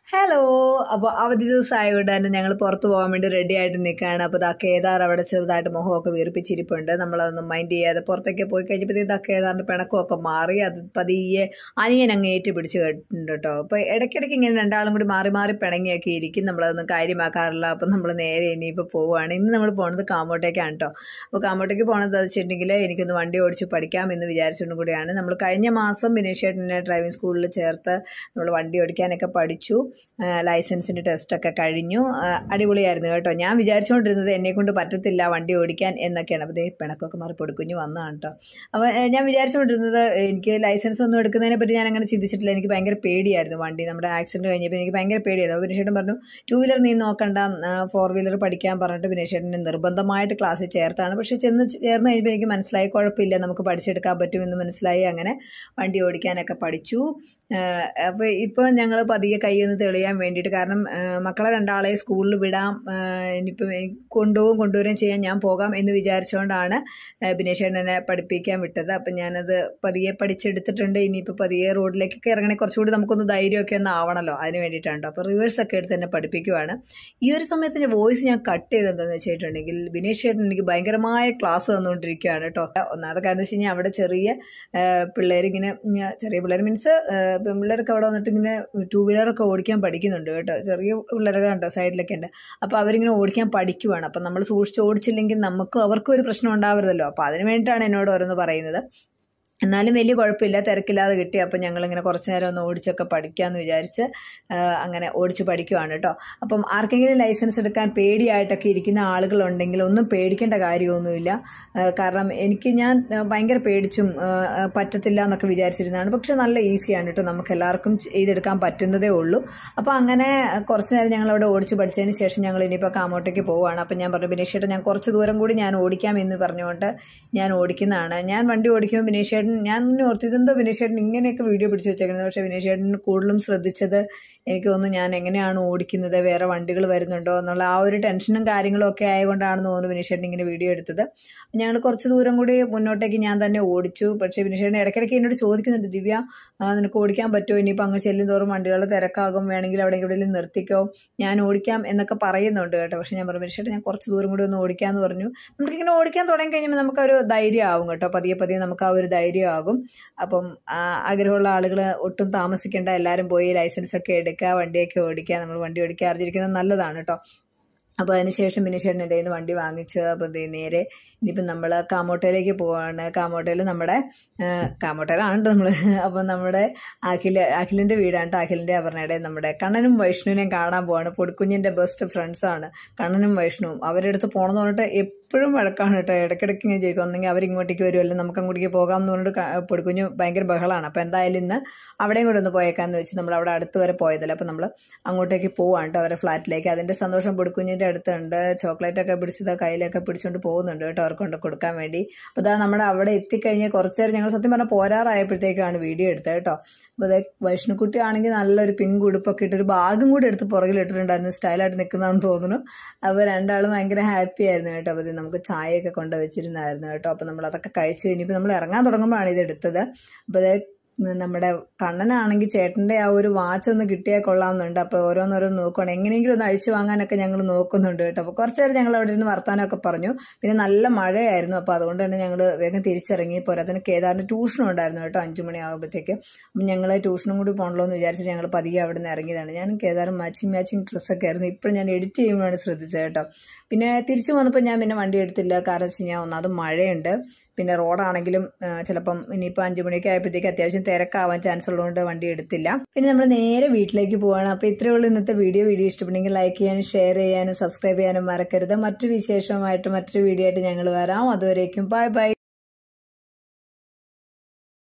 Hello അപ്പോൾ അവധി ദിവസം ആയതുകൊണ്ട് തന്നെ ഞങ്ങൾ പുറത്ത് പോകാൻ വേണ്ടി റെഡി ആയിട്ട് നിൽക്കുകയാണ് അപ്പോൾ ദാ കേദാർ അവിടെ ചെറുതായിട്ട് മുഖമൊക്കെ വീർപ്പിച്ചിരിപ്പുണ്ട് നമ്മളതൊന്നും മൈൻഡ് ചെയ്യാതെ പുറത്തേക്ക് പോയി കഴിഞ്ഞപ്പോഴത്തേക്ക് ദാ കേദാറിൻ്റെ പിണക്കമൊക്കെ മാറി അത് പതിയെ അനിയൻ അങ്ങ് ഏറ്റ് പിടിച്ച് കേട്ടിട്ടുണ്ട് കേട്ടോ അപ്പോൾ ഇടയ്ക്കിടയ്ക്ക് ഇങ്ങനെ രണ്ടാളും കൂടി മാറി മാറി പിണങ്ങിയൊക്കെ ഇരിക്കും നമ്മളതൊന്നും കാര്യമാക്കാറില്ല അപ്പം നമ്മൾ നേരെ ഇനിയിപ്പോൾ പോവുകയാണ് ഇന്ന് നമ്മൾ പോകുന്നത് കാമോട്ടേക്കാണ് കേട്ടോ അപ്പോൾ കാമോട്ടേക്ക് പോകണത് വെച്ചിട്ടുണ്ടെങ്കിൽ എനിക്കൊന്ന് വണ്ടി ഓടിച്ച് പഠിക്കാം എന്ന് വിചാരിച്ചുകൊണ്ടും കൂടിയാണ് നമ്മൾ കഴിഞ്ഞ മാസം ബിനേഷേട്ടനെ ഡ്രൈവിംഗ് സ്കൂളിൽ ചേർത്ത് നമ്മൾ വണ്ടി ഓടിക്കാനൊക്കെ പഠിച്ചു ലൈസൻസിൻ്റെ ടെസ്റ്റൊക്കെ കഴിഞ്ഞു ആ, അടിപൊളിയായിരുന്നു കേട്ടോ ഞാൻ വിചാരിച്ചുകൊണ്ടിരുന്നത് എന്നെ കൊണ്ട് പറ്റത്തില്ല വണ്ടി ഓടിക്കാൻ എന്നൊക്കെയാണ് അപ്പോൾ ദേ പിണക്കൊക്കെ മാറി പൊടിക്കുഞ്ഞു വന്നതാണ് കേട്ടോ അപ്പോൾ ഏ, ഞാൻ വിചാരിച്ചുകൊണ്ടിരുന്നത് എനിക്ക് ലൈസൻസ് ഒന്നും എടുക്കുന്നതിനെ പറ്റി ഞാൻ അങ്ങനെ ചിന്തിച്ചിട്ടില്ല എനിക്ക് ഭയങ്കര പേടിയായിരുന്നു വണ്ടി നമ്മുടെ ആക്സിഡൻറ്റ് കഴിഞ്ഞപ്പോൾ എനിക്ക് ഭയങ്കര പേടിയായിരുന്നു അപ്പോൾ വിനേഷേട്ടൻ പറഞ്ഞു ടൂ വീലർ നീ നോക്കണ്ട ഫോർ വീലർ പഠിക്കാൻ പറഞ്ഞിട്ട് വിനേഷേട്ടനെ നിർബന്ധമായിട്ട് ക്ലാസ്സിൽ ചേർത്താണ് പക്ഷേ ചെന്ന് ചേർന്ന് കഴിഞ്ഞപ്പോൾ എനിക്ക് മനസ്സിലായി കുഴപ്പമില്ല നമുക്ക് പഠിച്ചെടുക്കാൻ പറ്റുമെന്ന് മനസ്സിലായി അങ്ങനെ വണ്ടി ഓടിക്കാനൊക്കെ പഠിച്ചു അപ്പോൾ ഇപ്പോൾ ഞങ്ങൾ പതിയെ കൈയൊന്ന് തെളിയാൻ വേണ്ടിയിട്ട് കാരണം ആ, മക്കളെ രണ്ടാളെ സ്കൂളിൽ വിടാം ആ, ഇനിയിപ്പം എനിക്ക് കൊണ്ടുപോകും കൊണ്ടുവരികയും ചെയ്യാൻ ഞാൻ പോകാം എന്ന് വിചാരിച്ചുകൊണ്ടാണ് ആ, ബിനേഷ് ചേട്ടനെ പഠിപ്പിക്കാൻ വിട്ടത് അപ്പം ഞാനത് പതിയെ പഠിച്ചെടുത്തിട്ടുണ്ട് ഇനിയിപ്പോൾ പതിയെ റോഡിലേക്കൊക്കെ ഇറങ്ങണേ കുറച്ചുകൂടി നമുക്കൊന്ന് ധൈര്യമൊക്കെ ഒന്ന് ആവണമല്ലോ അതിന് വേണ്ടിയിട്ടാണ് കേട്ടോ അപ്പോൾ റിവേഴ്സൊക്കെ എടുത്ത് തന്നെ പഠിപ്പിക്കുവാണ് ഈ ഒരു സമയത്ത് ഞാൻ വോയിസ് ഞാൻ കട്ട് ചെയ്തെന്താണെന്ന് വെച്ചിട്ടുണ്ടെങ്കിൽ ബിനേഷ് ചേട്ടൻ എനിക്ക് ഭയങ്കരമായ ക്ലാസ് തന്നുകൊണ്ടിരിക്കുകയാണ് കേട്ടോ ഒന്നാമത്തെ കാര്യം എന്ന് വെച്ച് കഴിഞ്ഞാൽ അവിടെ ചെറിയ പിള്ളേരിങ്ങനെ ഉം, ചെറിയ പിള്ളേർ മീൻസ് പെൺപിള്ളേരൊക്കെ അവിടെ വന്നിട്ട് ഇങ്ങനെ ടൂ വീലറൊക്കെ ഓടിക്കാൻ പഠിക്കുന്നുണ്ട് കേട്ടോ ചെറിയ പിള്ളേരൊക്കെ കണ്ടോ സൈഡിലൊക്കെ ഉണ്ട് അപ്പോൾ അവരിങ്ങനെ ഓടിക്കാൻ പഠിക്കുവാണ് അപ്പം നമ്മൾ സൂക്ഷിച്ച് ഓടിച്ചില്ലെങ്കിൽ നമുക്കും അവർക്കും ഒരു പ്രശ്നം ഉണ്ടാവരുതല്ലോ അപ്പോൾ അതിന് വേണ്ടിയിട്ടാണ് എന്നോട് ഓരോന്ന് പറയുന്നത് എന്നാലും വലിയ കുഴപ്പമില്ല തിരക്കില്ലാതെ കിട്ടി അപ്പം ഞങ്ങളിങ്ങനെ കുറച്ച് നേരം ഒന്ന് ഓടിച്ചൊക്കെ പഠിക്കാമെന്ന് വിചാരിച്ച് ആ, അങ്ങനെ ഓടിച്ച് പഠിക്കുവാണ് കേട്ടോ അപ്പം ആർക്കെങ്കിലും ലൈസൻസ് എടുക്കാൻ പേടിയായിട്ടൊക്കെ ഇരിക്കുന്ന ആളുകളുണ്ടെങ്കിൽ ഒന്നും പേടിക്കേണ്ട കാര്യമൊന്നുമില്ല ആ, കാരണം എനിക്ക് ഞാൻ ആ, ഭയങ്കര പേടിച്ചും ആ, ആ, പറ്റത്തില്ല എന്നൊക്കെ വിചാരിച്ചിരുന്നതാണ് പക്ഷെ നല്ല ഈസിയാണ് കേട്ടോ നമുക്ക് എല്ലാവർക്കും ചെയ്തെടുക്കാൻ പറ്റുന്നതേ ഉള്ളൂ അപ്പോൾ അങ്ങനെ കുറച്ച് നേരം ഞങ്ങൾ അവിടെ ഓടിച്ച് പഠിച്ചതിന് ശേഷം ഞങ്ങൾ ഇനിയിപ്പോൾ കാമോട്ടേക്ക് പോവുകയാണ് അപ്പം ഞാൻ പറഞ്ഞു ബിനേഷ് ചേട്ടൻ ഞാൻ കുറച്ച് ദൂരം കൂടി ഞാൻ ഓടിക്കാം എന്ന് പറഞ്ഞുകൊണ്ട് ഞാൻ ഓടിക്കുന്നതാണ് ഞാൻ വണ്ടി ഓടിക്കുമ്പോൾ ബിനേഷ് ചേട്ടൻ ഞാൻ ഇങ്ങനെ ഓർത്തു ഇതെന്തോ ബിനേഷ് ചേട്ടൻ ഇങ്ങനെയൊക്കെ വീഡിയോ പിടിച്ച് വെച്ചേക്കുന്നത് പക്ഷേ ബിനേഷ് ചേട്ടൻ കൂടുതലും ശ്രദ്ധിച്ചത് എനിക്ക് തോന്നുന്നു ഞാൻ എങ്ങനെയാണ് ഓടിക്കുന്നത് വേറെ വണ്ടികൾ വരുന്നുണ്ടോ എന്നുള്ള ആ ഒരു ടെൻഷനും കാര്യങ്ങളും ഒക്കെ ആയതുകൊണ്ടാണെന്ന് തോന്നുന്നു ബിനേഷ് ചേട്ടൻ ഇങ്ങനെ വീഡിയോ എടുത്തത് ഞങ്ങൾ കുറച്ച് ദൂരം കൂടി മുന്നോട്ടേക്ക് ഞാൻ തന്നെ ഓടിച്ചു പക്ഷേ ബിനേഷ് ചേട്ടൻ ഇടയ്ക്കിടയ്ക്ക് എന്നോട് ചോദിക്കുന്നുണ്ട് ദിവ്യ ആ, നിനക്ക് ഓടിക്കാൻ പറ്റുമോ ഇനിയിപ്പോൾ അങ്ങ് ചെല്ലും തോറും വണ്ടികൾ തിരക്കാകും വേണമെങ്കിൽ അവിടെ എവിടെയെങ്കിലും നിർത്തിക്കോ ഞാൻ ഓടിക്കാം എന്നൊക്കെ പറയുന്നുണ്ട് കേട്ടോ പക്ഷേ ഞാൻ പറഞ്ഞു ബിനേഷ് ചേട്ടൻ ഞാൻ കുറച്ച് ദൂരം കൂടി ഒന്ന് ഓടിക്കാമെന്ന് പറഞ്ഞു നമുക്കിങ്ങനെ ഓടിക്കാൻ തുടങ്ങി കഴിയുമ്പോൾ നമുക്കൊരു ധൈര്യം ആവും കേട്ടോ പതിയെ പതിയെ നമുക്ക് ആ ഒരു ധൈര്യമാകും അപ്പം ആ, ആഗ്രഹമുള്ള ആളുകൾ ഒട്ടും താമസിക്കേണ്ട എല്ലാവരും പോയി ലൈസൻസ് ഒക്കെ എടുക്കുക വണ്ടിയൊക്കെ ഓടിക്കുക നമ്മൾ വണ്ടി ഓടിക്കുക അറിഞ്ഞിരിക്കുന്നത് നല്ലതാണ് കേട്ടോ അപ്പോൾ അതിനുശേഷം പിന്നെ ചേട്ടൻ എൻ്റെ കയ്യിൽ നിന്ന് വണ്ടി വാങ്ങിച്ച് അപ്പോൾ ദേ നേരെ ഇനിയിപ്പം നമ്മൾ കാമോട്ടയിലേക്ക് പോവാണ് കാമോട്ടയിൽ നമ്മുടെ ആ, കാമോട്ടയിലാണ് നമ്മൾ അപ്പോൾ നമ്മുടെ അഖിൽ അഖിലിൻ്റെ വീടാണ് ട്ടോ. അഖിലിൻ്റെ അപർണയുടെ നമ്മുടെ കണ്ണനും വൈഷ്ണുവിനെയും കാണാൻ പോവാണ് പൊടിക്കുഞ്ഞിൻ്റെ ബെസ്റ്റ് ഫ്രണ്ട്സാണ് കണ്ണനും വൈഷ്ണുവും അവരുടെ അടുത്ത് പോകണമെന്ന് പറഞ്ഞിട്ട് എപ്പോഴും വഴക്കാണ് കേട്ടോ ഇടയ്ക്കിടയ്ക്ക് ഇങ്ങനെ ചോദിക്കും ഒന്നെങ്കിൽ അവരിങ്ങോട്ടേക്ക് വരുമല്ലോ നമുക്ക് അങ്ങോട്ടേക്ക് പോകാം എന്ന് പറഞ്ഞിട്ട് ക- പൊടിക്കുഞ്ഞ് ഭയങ്കര ബഹളമാണ് അപ്പോൾ എന്തായാലും ഇന്ന് അവിടെയും കൂടെ ഒന്ന് പോയേക്കാന്ന് വെച്ച് നമ്മൾ അവിടെ അടുത്ത് വരെ പോയതല്ല അപ്പോൾ നമ്മൾ അങ്ങോട്ടേക്ക് പോവാണ് കേട്ടോ അവരുടെ ഫ്ലാറ്റിലേക്ക് അതിൻ്റെ സന്തോഷം പൊടിക്കുഞ്ഞിൻ്റെ അടുത്തുണ്ട് ചോക്ലേറ്റ് ഒക്കെ പിടിച്ചത് കയ്യിലൊക്കെ പിടിച്ചുകൊണ്ട് പോകുന്നുണ്ട് കേട്ടോ അവർക്ക് കൊണ്ട് കൊടുക്കാൻ വേണ്ടി അപ്പോൾ ഇതാ നമ്മുടെ അവിടെ എത്തിക്കഴിഞ്ഞ് കുറച്ച് നേരം ഞങ്ങൾ സത്യം പറഞ്ഞാൽ പോരാറായപ്പോഴത്തേക്കാണ് വീഡിയോ എടുത്തത് കേട്ടോ അപ്പോൾ അതെ വൈഷ്ണുക്കുട്ടി ആണെങ്കിൽ നല്ലൊരു പിങ്ക് ഉടുപ്പൊക്കെ ഇട്ട് ഒരു ബാഗും കൂടി എടുത്ത് പുറകിൽ ഇട്ടിട്ടുണ്ടായിരുന്നു സ്റ്റൈലായിട്ട് നിൽക്കുന്നതെന്ന് തോന്നുന്നു അപ്പോൾ രണ്ടാളും ഭയങ്കര ഹാപ്പി ആയിരുന്നു കേട്ടോ അപ്പോൾ ഇത് നമുക്ക് ചായയൊക്കെ കൊണ്ട് വെച്ചിരുന്നായിരുന്നു കേട്ടോ അപ്പോൾ നമ്മൾ അതൊക്കെ കഴിച്ചു ഇനിയിപ്പോൾ നമ്മൾ ഇറങ്ങാൻ തുടങ്ങുമ്പോഴാണ് ഇത് എടുത്തത് അപ്പോൾ അതേ നമ്മുടെ കണ്ണനാണെങ്കിൽ ചേട്ടൻ്റെ ആ ഒരു വാച്ച് ഒന്ന് കിട്ടിയാൽ കൊള്ളാമെന്നുണ്ട് അപ്പോൾ ഓരോന്നോരോന്ന് നോക്കുകയാണ് എങ്ങനെയെങ്കിലും ഒന്ന് അഴിച്ചു വാങ്ങാനൊക്കെ ഞങ്ങൾ നോക്കുന്നുണ്ട് കേട്ടോ അപ്പോൾ കുറച്ച് നേരം ഞങ്ങൾ അവിടെ ഇരുന്ന് വർത്താനമൊക്കെ പറഞ്ഞു പിന്നെ നല്ല മഴയായിരുന്നു അപ്പോൾ അതുകൊണ്ട് തന്നെ ഞങ്ങൾ വേഗം തിരിച്ചിറങ്ങി പോരാത്തതിന് കേദാറിന് ട്യൂഷനും ഉണ്ടായിരുന്നു കേട്ടോ അഞ്ചു മണിയാകുമ്പോഴത്തേക്ക് അപ്പം ഞങ്ങൾ ട്യൂഷനും കൂടി പോകണല്ലോ എന്ന് വിചാരിച്ച് ഞങ്ങൾ പതിയെ അവിടെ നിന്ന് ഇറങ്ങിയതാണ് ഞാൻ കേദാറും മാച്ചിങ് മാച്ചിങ് ഡ്രസ്സൊക്കെ ആയിരുന്നു ഇപ്പോഴും ഞാൻ എഡിറ്റ് ചെയ്യുമ്പോഴാണ് ശ്രദ്ധിച്ചത് കേട്ടോ പിന്നെ തിരിച്ചു വന്നപ്പോൾ ഞാൻ പിന്നെ വണ്ടി എടുത്തില്ല കാരണം വെച്ച് കഴിഞ്ഞാൽ ഒന്നാമത് മഴയുണ്ട് പിന്നെ റോഡാണെങ്കിലും ആ, ചിലപ്പം ഇനിയിപ്പോൾ അഞ്ചു മണിയൊക്കെ ആയപ്പോഴത്തേക്ക് അത്യാവശ്യം തിരക്കാവാൻ ചാൻസ് ഉള്ളതുകൊണ്ട് വണ്ടി എടുത്തില്ല പിന്നെ നമ്മൾ നേരെ വീട്ടിലേക്ക് പോവാണ് അപ്പോൾ ഇത്രയേ ഉള്ളൂ ഇന്നത്തെ വീഡിയോ വീഡിയോ ഇഷ്ടപ്പെട്ടെങ്കിൽ ലൈക്ക് ചെയ്യാനും ഷെയർ ചെയ്യാനും സബ്സ്ക്രൈബ് ചെയ്യാനും മറക്കരുത് മറ്റു വിശേഷമായിട്ട് മറ്റൊരു വീഡിയോ ആയിട്ട് ഞങ്ങൾ വരാം അതുവരേക്കും ബൈ ബൈ